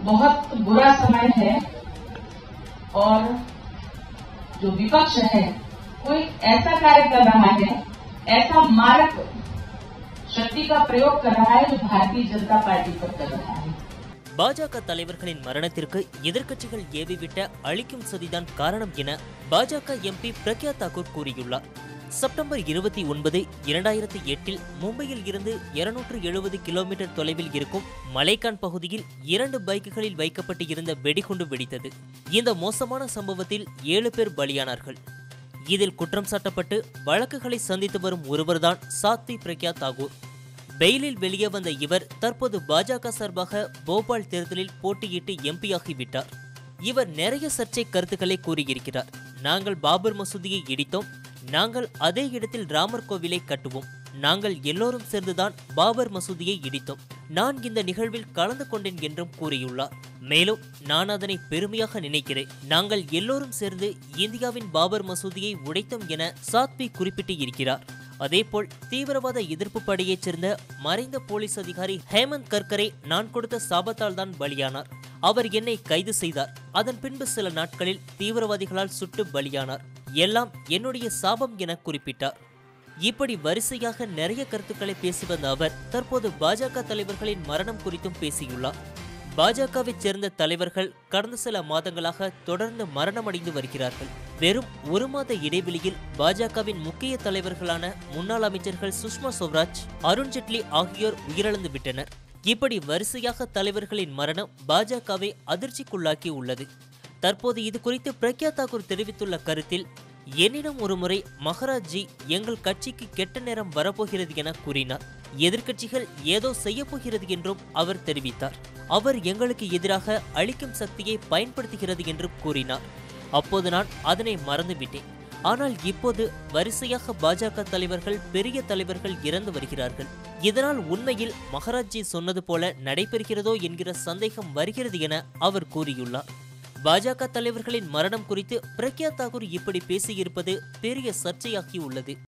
बहुत बुरा समय है और जो विपक्ष है वो एक ऐसा कार्य कर रहा है ऐसा मारक शक्ति का प्रयोग कर रहा है जो भारतीय जनता पार्टी पर कर रहा है பாஜக தலைவர்களின் மரணத்திற்கு எதிர்க்கட்சிகள் ஏவிவிட்ட அழிக்கும் சதிதான் காரணம் என பாஜக எம்பி பிரக்யா தாக்கூர் கூறியுள்ளார் செப்டம்பர் இருபத்தி ஒன்பது இரண்டாயிரத்தி எட்டில் மும்பையில் இருந்து இருநூற்று எழுபது கிலோமீட்டர் தொலைவில் இருக்கும் மலைக்கான் பகுதியில் இரண்டு பைக்குகளில் வைக்கப்பட்டு இருந்த வெடிகுண்டு வெடித்தது இந்த மோசமான சம்பவத்தில் ஏழு பேர் பலியானார்கள் இதில் குற்றம் சாட்டப்பட்டு வழக்குகளை சந்தித்து வரும் ஒருவர்தான் சாத்வி பிரக்யா தாகூர் பெயிலில் வெளியே வந்த இவர் தற்போது பாஜக சார்பாக போபால் தேர்தலில் போட்டியிட்டு எம்பியாகிவிட்டார் இவர் நிறைய சர்ச்சை கருத்துக்களை கூறியிருக்கிறார் நாங்கள் பாபர் மசூதியை இடித்தோம் நாங்கள் அதே இடத்தில் ராமர் கோவிலை கட்டுவோம் நாங்கள் எல்லோரும் சேர்ந்துதான் பாபர் மசூதியை இடித்தோம் நான் இந்த நிகழ்வில் கலந்து கொண்டேன் என்றும் கூறியுள்ளார் மேலும் நான் அதனை பெருமையாக நினைக்கிறேன் நாங்கள் எல்லோரும் சேர்ந்து இந்தியாவின் பாபர் மசூதியை உடைத்தோம் என சாத்வி குறிப்பிட்டு இருக்கிறார் அதேபோல் தீவிரவாத எதிர்ப்பு படையைச் சேர்ந்த மறைந்த போலீஸ் அதிகாரி ஹேமந்த் கர்கரே நான் கொடுத்த சாபத்தால் தான் பலியானார் அவர் என்னை கைது செய்தார் அதன் பின்பு சில நாட்களில் தீவிரவாதிகளால் சுட்டு பலியானார் எல்லாம் என்னுடைய சாபம் என குறிப்பிட்டார் இப்படி வரிசையாக நிறைய கருத்துக்களை பேசி வந்த அவர் தற்போது பாஜக தலைவர்களின் மரணம் குறித்தும் பேசியுள்ளார் பாஜகவைச் சேர்ந்த தலைவர்கள் கடந்த சில மாதங்களாக தொடர்ந்து மரணமடைந்து வருகிறார்கள் வெறும் ஒரு மாத இடைவெளியில் பாஜகவின் முக்கிய தலைவர்களான முன்னாள் அமைச்சர்கள் சுஷ்மா ஸ்வராஜ் அருண்ஜேட்லி ஆகியோர் உயிரிழந்து விட்டனர் இப்படி வரிசையாக தலைவர்களின் மரணம் பாஜகவை அதிர்ச்சிக்குள்ளாக்கி உள்ளது தற்போது இது குறித்து பிரக்யா தாக்கூர் தெரிவித்துள்ள கருத்தில் என்னிடம் ஒருமுறை மகாராஜ்ஜி எங்கள் கட்சிக்கு கெட்ட நேரம் வரப்போகிறது என கூறினார் எதிர்க்கட்சிகள் ஏதோ செய்யப் போகிறது என்றும் அவர் தெரிவித்தார் அவர் எங்களுக்கு எதிராக அழிக்கும் சக்தியை பயன்படுத்துகிறது என்றும் கூறினார் அப்போது நான் அதனை மறந்துவிட்டேன் ஆனால் இப்போது வரிசையாக பாஜக தலைவர்கள் பெரிய தலைவர்கள் இறந்து வருகிறார்கள் இதனால் உண்மையில் மகாராஜ்ஜி சொன்னது போல நடைபெறுகிறதோ என்கிற சந்தேகம் வருகிறது என அவர் கூறியுள்ளார் பாஜக தலைவர்களின் மரணம் குறித்து பிரக்யா தாக்கூர் இப்படி பேசியிருப்பது பெரிய சர்ச்சையாகி உள்ளது